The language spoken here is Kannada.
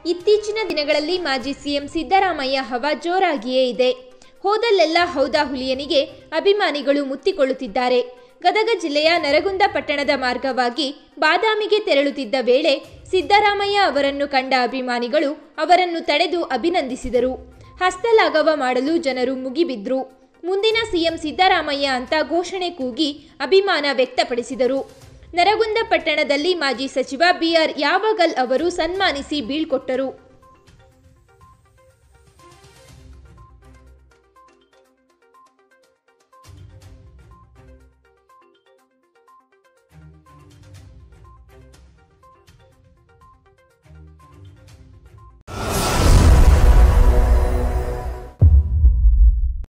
ಇತ್ತೀಚಿನ ದಿನಗಳಲ್ಲಿ ಮಾಜಿ ಸಿಎಂ ಸಿದ್ದರಾಮಯ್ಯ ಹವ ಜೋರಾಗಿಯೇ ಇದೆ ಹೋದಲ್ಲೆಲ್ಲ ಹೌದಾ ಹುಲಿಯನಿಗೆ ಅಭಿಮಾನಿಗಳು ಮುತ್ತಿಕೊಳ್ಳುತ್ತಿದ್ದಾರೆ ಗದಗ ಜಿಲ್ಲೆಯ ನರಗುಂದ ಪಟ್ಟಣದ ಮಾರ್ಗವಾಗಿ ಬಾದಾಮಿಗೆ ತೆರಳುತ್ತಿದ್ದ ವೇಳೆ ಸಿದ್ದರಾಮಯ್ಯ ಅವರನ್ನು ಕಂಡ ಅಭಿಮಾನಿಗಳು ಅವರನ್ನು ತಡೆದು ಅಭಿನಂದಿಸಿದರು ಹಸ್ತಲಾಘವ ಮಾಡಲು ಜನರು ಮುಗಿಬಿದ್ರು ಮುಂದಿನ ಸಿಎಂ ಸಿದ್ದರಾಮಯ್ಯ ಅಂತ ಘೋಷಣೆ ಕೂಗಿ ಅಭಿಮಾನ ವ್ಯಕ್ತಪಡಿಸಿದರು ನರಗುಂದ ಪಟ್ಟಣದಲ್ಲಿ ಮಾಜಿ ಸಚಿವ ಬಿಆರ್ ಯಾವಗಲ್ ಅವರು ಸನ್ಮಾನಿಸಿ ಬೀಳ್ಕೊಟ್ಟರು